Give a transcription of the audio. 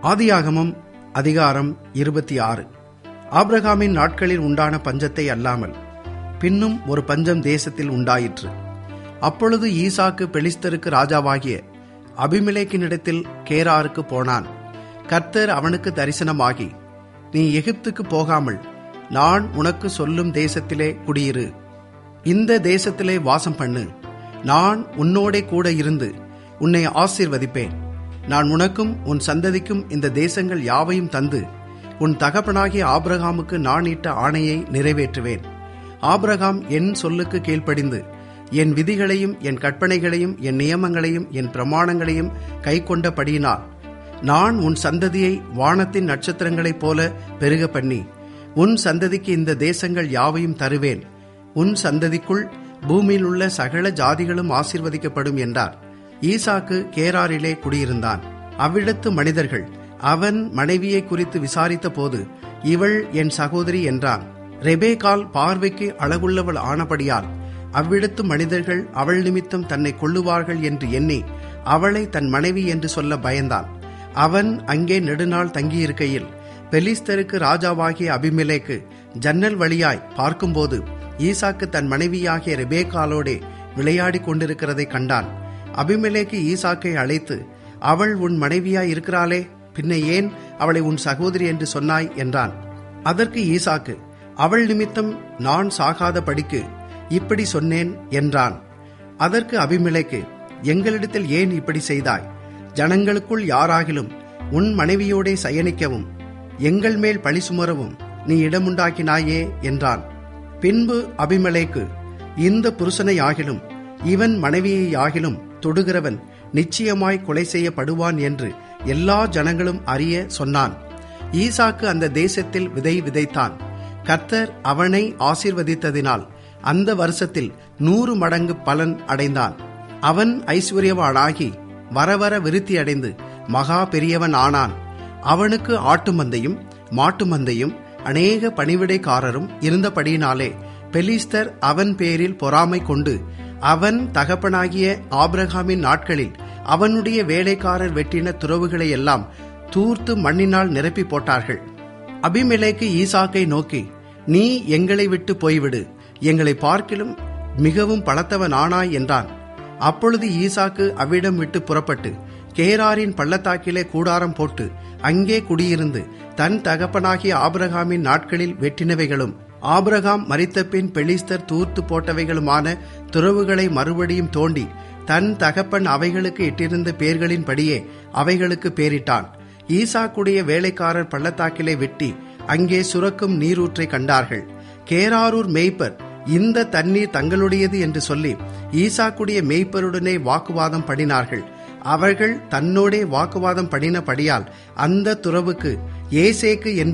ஆதியாகமம் அதிகாரம் இருபத்தி ஆறு ஆபிரகாமின் நாட்களில் உண்டான பஞ்சத்தை அல்லாமல் பின்னும் ஒரு பஞ்சம் தேசத்தில் உண்டாயிற்று அப்பொழுது ஈசாக்கு பெலிஸ்தருக்கு ராஜாவாகிய அபிமெலேக்கினிடத்தில் கேராருக்கு போனான் கர்த்தர் அவனுக்கு தரிசனமாகி நீ எகிப்துக்கு போகாமல் நான் உனக்கு சொல்லும் தேசத்திலே குடியிரு இந்த தேசத்திலே வாசம் பண்ணு நான் உன்னோடே கூட இருந்து உன்னை ஆசீர்வதிப்பேன் நான் உனக்கும் உன் சந்ததிக்கும் இந்த தேசங்கள் யாவையும் தந்து உன் தகப்பனாகிய ஆபிரகாமுக்கு நான் இட்ட ஆணையை நிறைவேற்றுவேன் ஆபிரகாம் என் சொல்லுக்கு கீழ்ப்படிந்து என் விதிகளையும் என் கற்பனைகளையும் என் நியமங்களையும் என் பிரமாணங்களையும் கை கொண்டபடியினால் நான் உன் சந்ததியை வானத்தின் நட்சத்திரங்களைப் போல பெருக பண்ணி உன் சந்ததிக்கு இந்த தேசங்கள் யாவையும் தருவேன் உன் சந்ததிக்குள் பூமியில் உள்ள சகல ஜாதிகளும் ஆசீர்வதிக்கப்படும் என்றார் ஈசாக்கு கேராரிலே குடியிருந்தான் அவ்விடத்து மனிதர்கள் அவன் மனைவியை குறித்து விசாரித்த போது இவள் என் சகோதரி என்றான் ரெபேகால் பார்வைக்கு அழகுள்ளவள் ஆனபடியால் அவ்விடத்து மனிதர்கள் அவள் நிமித்தம் தன்னை கொள்ளுவார்கள் என்று எண்ணி அவளை தன் மனைவி என்று சொல்ல பயந்தான் அவன் அங்கே நெடுநாள் தங்கியிருக்கையில் பெலிஸ்தருக்கு ராஜாவாகிய அபிமெலேக்கு ஜன்னல் வழியாய் பார்க்கும்போது ஈசாக்கு தன் மனைவியாகிய ரெபேகாலோடே விளையாடி கொண்டிருக்கிறதை கண்டான் அபிமெலேக்கு ஈசாக்கை அழைத்து அவள் உன் மனைவியாய் இருக்கிறாளே பின்ன ஏன் அவளை உன் சகோதரி என்று சொன்னாய் என்றான் அதற்கு ஈசாக்கு அவள் நிமித்தம் நான் சாகாத படிக்கு இப்படி சொன்னேன் என்றான் அதற்கு அபிமெலேக்கு எங்களிடத்தில் ஏன் இப்படி செய்தாய் ஜனங்களுக்குள் யாராகிலும் உன் மனைவியோடே சயனிக்கவும் எங்கள் மேல் பழி சுமரவும் நீ இடமுண்டாக்கினாயே என்றான் பின்பு அபிமலேக்கு இந்த புருஷனை ஆகிலும் இவன் மனைவியை ஆகிலும் தொடுகிறவன் நிச்சயமாய் கொலை செய்யப்படுவான் என்று எல்லா ஜனங்களும் அறிய சொன்னான் ஈசாக்கு அந்த தேசத்தில் விதை விதைத்தான் கர்த்தர் அவனை ஆசீர்வதித்ததினால் அந்த வருஷத்தில் நூறு மடங்கு பலன் அடைந்தான் அவன் ஐஸ்வர்யவானாகி வர வர விருத்தி அடைந்து மகா பெரியவன் ஆனான் அவனுக்கு ஆட்டு மந்தையும் மாட்டு மந்தையும் அநேக பணிவிடைக்காரரும் இருந்தபடியினாலே பெலிஸ்தர் அவன் பேரில் பொறாமை கொண்டு அவன் தகப்பனாகிய ஆபிரகாமின் நாட்களில் அவனுடைய வேலைக்காரர் வெட்டின துறவுகளை எல்லாம் தூர்த்து மண்ணினால் நிரப்பி போட்டார்கள் அபிமெலேக்கு ஈசாக்கை நோக்கி நீ எங்களை விட்டு போய்விடு எங்களை பார்க்கிலும் மிகவும் பலத்தவன் ஆனாய் என்றான் அப்பொழுது ஈசாக்கு அவ்விடம் விட்டு புறப்பட்டு கேராரின் பள்ளத்தாக்கிலே கூடாரம் போட்டு அங்கே குடியிருந்து தன் தகப்பனாகிய ஆபிரகாமின் நாட்களில் வெட்டினவைகளும் ஆபிரகாம் மறித்தபின் பெலிஸ்தர் தூர்த்து போட்டவைகளுமான துறவுகளை மறுபடியும் தோண்டி தன் தகப்பன் அவைகளுக்கு இட்டிருந்த பேர்களின்படியே அவைகளுக்கு பேரிட்டான் ஈசாக்குடைய வேலைக்காரர் பள்ளத்தாக்கிலே வெட்டி அங்கே சுரக்கும் நீரூற்றை கண்டார்கள் கேராரூர் மேய்ப்பர் இந்த தண்ணீர் தங்களுடையது என்று சொல்லி ஈசாக்குடைய மேய்ப்பருடனே வாக்குவாதம் பண்ணினார்கள் அவர்கள் தன்னோடே வாக்குவாதம் பண்ணினபடியால் அந்த துறவுக்கு ஏசேக்கு என்று